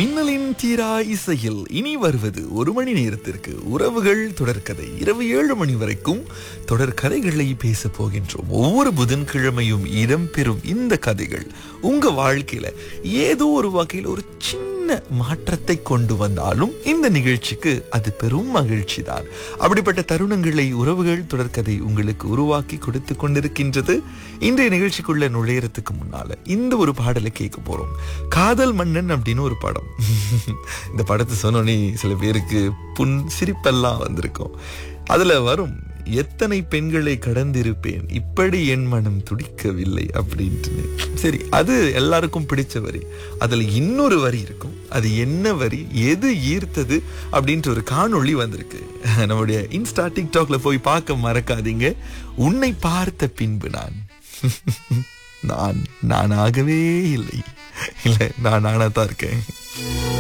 மின்னலின் தீரா இசையில் இனி வருவது ஒரு மணி நேரத்திற்கு உறவுகள் தொடர்கதை இரவு ஏழு மணி வரைக்கும் தொடர்கதைகளை பேச போகின்றோம் ஒவ்வொரு புதன்கிழமையும் இடம்பெறும் இந்த கதைகள் உங்க வாழ்க்கையில ஏதோ ஒரு வகையில் ஒரு சின்ன மாற்றத்தை கொண்டு வந்தாலும் இந்த நிகழ்ச்சிக்கு அது பெரும் மகிழ்ச்சி தான் அப்படிப்பட்ட தருணங்களை உறவுகள் தொடர்கதை உங்களுக்கு உருவாக்கி கொடுத்து கொண்டிருக்கின்றது இன்றைய நிகழ்ச்சிக்குள்ள நுழையறதுக்கு முன்னால இந்த ஒரு பாடலை கேட்க போறோம் காதல் மன்னன் அப்படின்னு ஒரு படம் இந்த படத்தை சொன்னோன்னே சில பேருக்கு புன் சிரிப்பெல்லாம் வந்திருக்கும் அதுல வரும் எத்தனை பெண்களை கடந்திருப்பேன் இப்படி என் மனம் துடிக்கவில்லை அப்படின்ட்டு சரி அது எல்லாருக்கும் பிடிச்ச வரி அதுல இன்னொரு வரி இருக்கும் அது என்ன வரி எது ஈர்த்தது அப்படின்ட்டு ஒரு காணொளி வந்திருக்கு நம்முடைய இன்ஸ்டா டிக்டாக்ல போய் பார்க்க மறக்காதீங்க உன்னை பார்த்த பின்பு நான் நான் நானாகவே இல்லை இல்லை நான் நானா தான் இருக்கேன்